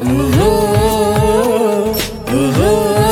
ఓహో ఓహో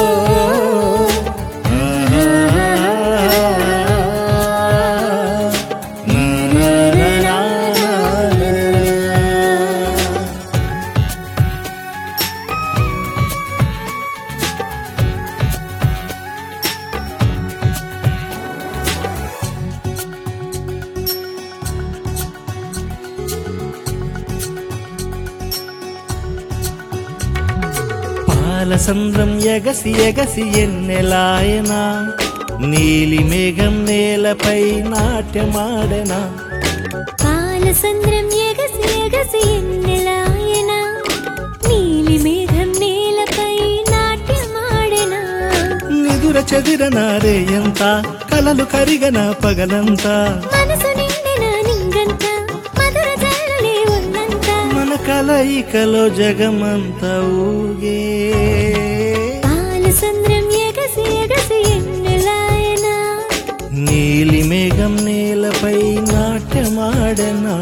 పాలసంద్రం ఎగసి ఎగసి ఎన్నెలాయనా నీలి మేఘం నేలపై నాట్యమాడనా పాలసంద్రం ఎగసి ఎగసి ఎన్నెలాయన నీలి మేఘం నేలపై నాట్యమాడెనా నిదుర చెదిరన రేయంత కలలు కరిగన పగలంతా మనసు నిండిన నింగంత మధుర జల్లులే ఉన్నంత మన కలయికలో జగమంతా ఊగే పాలసంద్రం ఎగసి ఎగసి ఎన్నెలాయన నీలి మేఘం నేలపై నాట్యమాడనా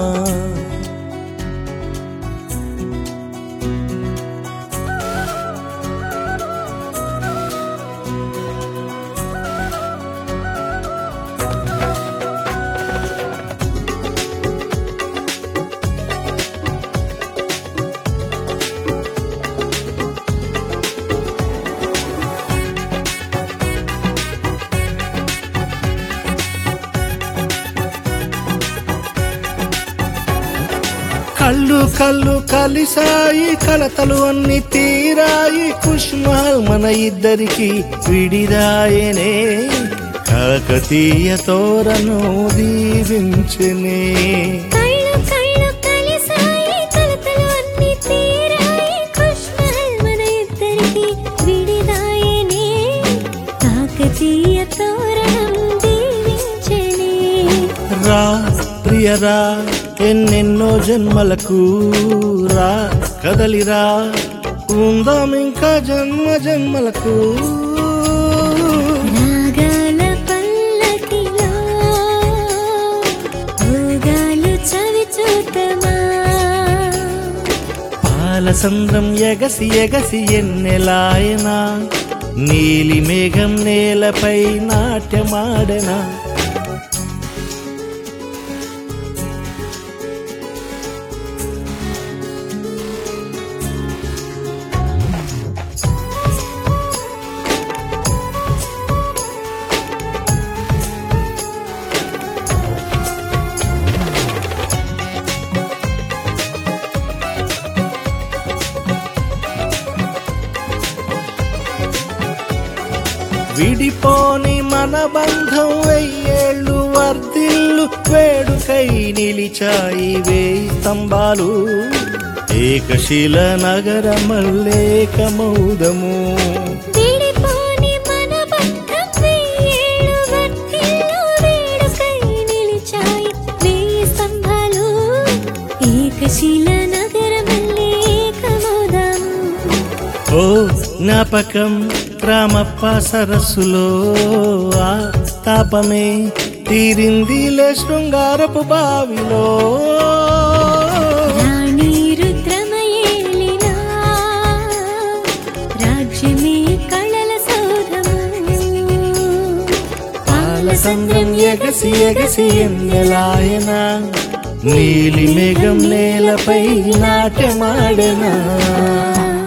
కళ్ళు కళ్ళు కలిసాయి కలతలు అన్ని తీరాయి కుష్మాల్ మన ఇద్దరికి విడిరాయనే కాకతీయ తోరను దీవించనే కళ్ళు కళ్ళు కలిసాయి కలతలు అన్ని తీరాయి ఖుష్మహల్ మన ఇద్దరికి విడిదాయనే కాకతీయ తోరణం దీవించనే రా ప్రియరా ఎన్నెన్నో జన్మలకు రా కదలిరా ఉందాం ఇంకా జన్మ జన్మలకు రాగాల పల్లకిలో భోగాలు చవి చూతమా పాలసంద్రం ఎగసి ఎగసి ఎన్నెలాయనా నీలి మేఘం నేలపై నాట్యమాడనా విడిపోని మన బంధం వెయ్యేళ్ళు వర్ధిల్లు వేడుకై నిలిచాయి వేయి స్తంభాలు ఏకశిల నగరమల్లేకమౌదము విడిపోని మన బంధం వెయ్యేళ్ళు వర్ధిల్లు వేడుకై నిలిచాయి వేయి స్తంభాలు ఏకశిల నగరమల్లే ఏకమోదాము ఓ జ్ఞాపకం రామప్ప సరస్సులో ఆ తాపమే తీరిందిలే శృంగారపు బావిలో రాణి రుద్రమయేలిన రాజ్యమే కళల సౌధము పాలసంద్రం ఎగసి ఎగసి ఎన్నెలాయన నీలి మేఘం నేలపై నాట్యమాడనా